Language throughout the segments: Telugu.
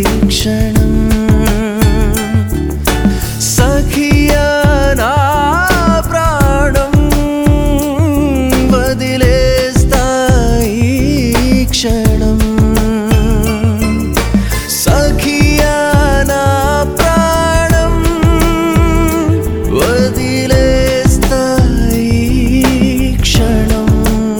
క్షణం సఖియా నా ప్రాణం వదిలేస్తాయి క్షణం సఖియా నా ప్రాణం వదిలేస్తాయి క్షణం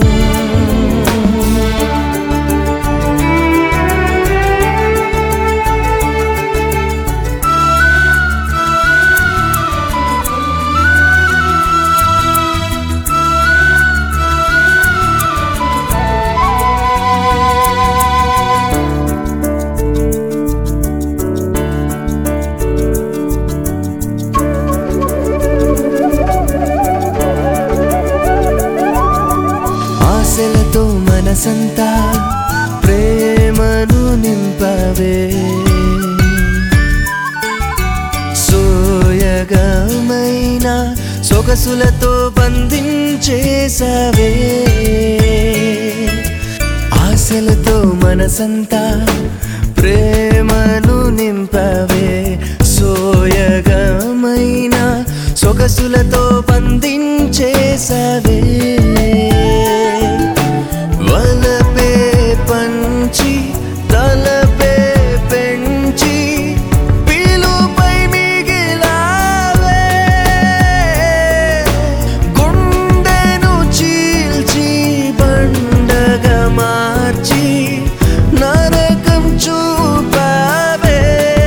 ఆశలతో మనసంతా ప్రేమను నింపవే సోయగమైన సొగసులతో బంధించేసవే ఆశలతో మనసంతా ప్రేమను నింపవే సోయగమైన సొగసులతో బంధించేసవే వలపే పంచి తలపే పెంచి పిలుపై మిగిలావే గుండెను చీల్చి బండగా మార్చి నరకం చూపావే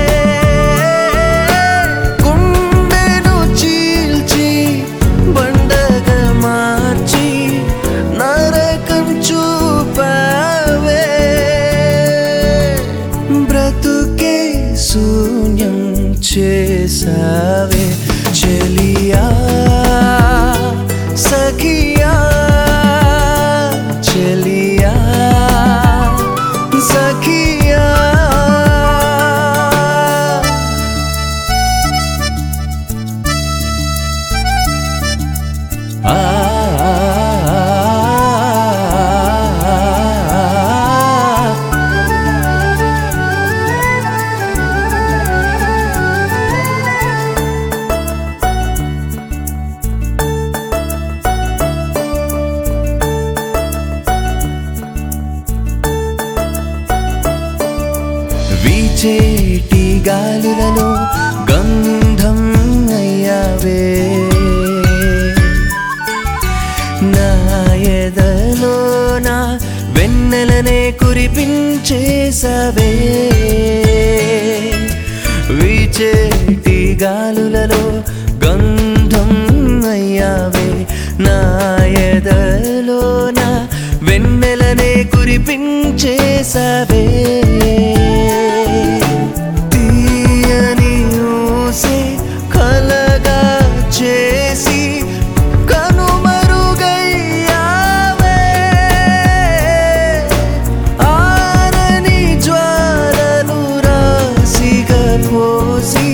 గుండెను చీల్చి బండగా మార్చి నరకం చూపావే బ్రతుకే శూన్యం చేసావే చెలియా సఖియా చెలియా సఖియా ఆ వీచేటి గాలులలో గంధం అయ్యావే నా ఎదలో నా వెన్నెలనే కురిపించేసవే వీచేటి గాలులలో గంధం అయ్యావే నా ఎదలో నా వెన్నెలనే కురిపించేసవే తీయని ఊసే కలగా చేసి కనుమరుగయ్యావే ఆరని జ్వాలలు రాసిగా పోసి